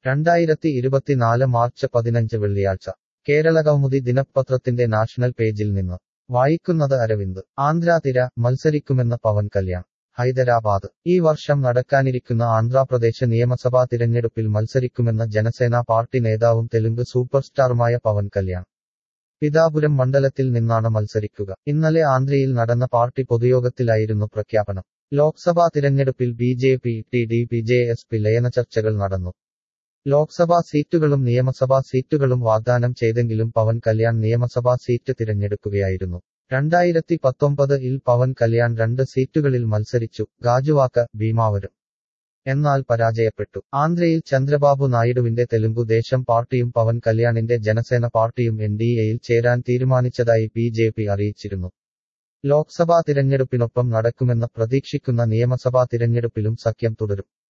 രണ്ടായിരത്തി ഇരുപത്തിനാല് മാർച്ച് പതിനഞ്ച് വെള്ളിയാഴ്ച കേരള കൗമുദി ദിനപത്രത്തിന്റെ നാഷണൽ പേജിൽ നിന്ന് വായിക്കുന്നത് അരവിന്ദ് ആന്ധ്രാതിര മത്സരിക്കുമെന്ന് പവൻ കല്യാൺ ഹൈദരാബാദ് ഈ വർഷം നടക്കാനിരിക്കുന്ന ആന്ധ്രാപ്രദേശ് നിയമസഭാ തിരഞ്ഞെടുപ്പിൽ മത്സരിക്കുമെന്ന് ജനസേന പാർട്ടി നേതാവും തെലുങ്ക് സൂപ്പർ സ്റ്റാറുമായ പവൻ കല്യാൺ പിതാപുരം മണ്ഡലത്തിൽ നിന്നാണ് മത്സരിക്കുക ഇന്നലെ ആന്ധ്രയിൽ നടന്ന പാർട്ടി പൊതുയോഗത്തിലായിരുന്നു പ്രഖ്യാപനം ലോക്സഭാ തിരഞ്ഞെടുപ്പിൽ B J P T D P J S P ലയന ചർച്ചകൾ നടന്നു ലോക്സഭാ സീറ്റുകളും നിയമസഭാ സീറ്റുകളും വാഗ്ദാനം ചെയ്തെങ്കിലും പവൻ കല്യാൺ നിയമസഭാ സീറ്റ് തിരഞ്ഞെടുക്കുകയായിരുന്നു രണ്ടായിരത്തി പത്തൊമ്പത് ഇൽ പവൻ കല്യാൺ രണ്ട് സീറ്റുകളിൽ മത്സരിച്ചു ഗാജുവാക്ക ഭീമാവരം എന്നാൽ പരാജയപ്പെട്ടു ആന്ധ്രയിൽ ചന്ദ്രബാബു നായിഡുവിന്റെ തെലുങ്കുദേശം പാർട്ടിയും പവൻ കല്യാണിന്റെ ജനസേന പാർട്ടിയും എൻ ഡി എയിൽ ചേരാൻ തീരുമാനിച്ചതായി ബി ജെ പി അറിയിച്ചിരുന്നു ലോക്സഭാ തിരഞ്ഞെടുപ്പിനൊപ്പം നടക്കുമെന്ന് പ്രതീക്ഷിക്കുന്ന നിയമസഭാ തിരഞ്ഞെടുപ്പിലും സഖ്യം തുടരും